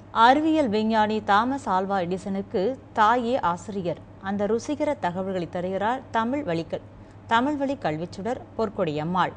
அறிவியல் விஞ்ஞானி Thomas Alva எடிசனுக்கு தாயே ஆசிரியர் அந்த ருசிகர தகவல்களை தருகிறார் தமிழ் வழிகள் தமிழ் வழி கல்விச்சுடர் பொற்கொடியம்மாள்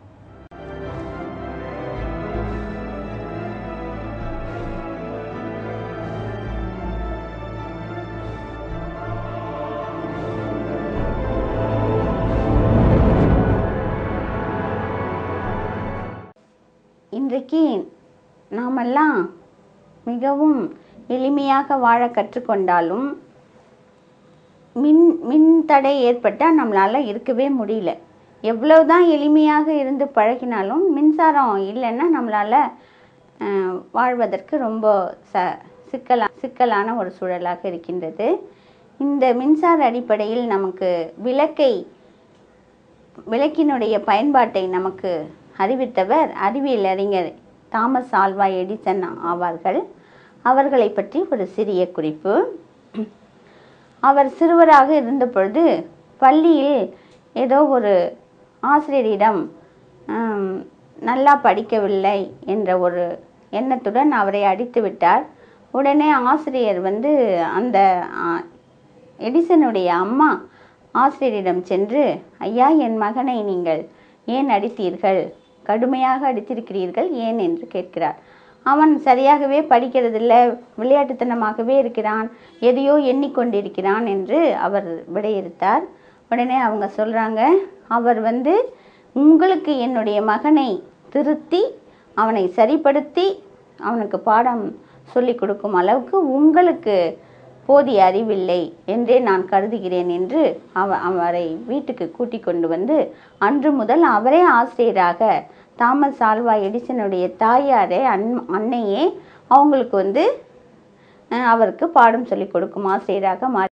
இன்றைக்கு நாமெல்லாம் மிகவும் எளிமையாக வாழ கற்றுக்கொண்டாலும் மின் மின் தடை ஏற்பட்டால் நம்மளால் இருக்கவே முடியல எவ்வளவுதான் எளிமையாக இருந்து பழகினாலும் மின்சாரம் இல்லைன்னா நம்மளால் அஹ், வாழ்வதற்கு ரொம்ப ச சிக்கலா சிக்கலான ஒரு சூழலாக இருக்கின்றது இந்த மின்சார அடிப்படையில் நமக்கு விளக்கை விளக்கினுடைய பயன்பாட்டை நமக்கு அறிவித்தவர் அறிவியல் அறிஞர் தாமஸ் ஆல்வா எடிசன் ஆவார்கள் அவர்களை பற்றி ஒரு சிறிய குறிப்பு அவர் சிறுவராக இருந்த பொழுது பள்ளியில் ஏதோ ஒரு ஆசிரியரிடம் ஆம், நல்லா படிக்கவில்லை என்ற ஒரு எண்ணத்துடன் அவரை அடித்து விட்டார் உடனே ஆசிரியர் வந்து அந்த ஆ, எடிசனுடைய அம்மா ஆசிரியரிடம் சென்று ஐயா என் மகனை நீங்கள் ஏன் அடித்தீர்கள் கடுமையாக அடித்திருக்கிறீர்கள் ஏன் என்று கேட்கிறார் அவன் சரியாகவே படிக்கிறதில்ல விளையாட்டுத்தனமாகவே இருக்கிறான் எதையோ எண்ணிக்கொண்டிருக்கிறான் என்று அவர் விடையிறுத்தார் உடனே அவங்க சொல்கிறாங்க அவர் வந்து உங்களுக்கு என்னுடைய மகனை திருத்தி அவனை சரிப்படுத்தி அவனுக்கு பாடம் சொல்லிக் கொடுக்கும் அளவுக்கு உங்களுக்கு போதிய அறிவில்லை என்றே நான் கருதுகிறேன் என்று அவ அவரை வீட்டுக்கு கூட்டிக் கொண்டு வந்து அன்று முதல் அவரே ஆசிரியராக தாமஸ் ஆல்வா எடிசனுடைய தாயாரே அன் அன்னையே அவங்களுக்கு வந்து அஹ், அவருக்கு பாடம் சொல்லிக் கொடுக்கும் ஆசிரியராக மாறி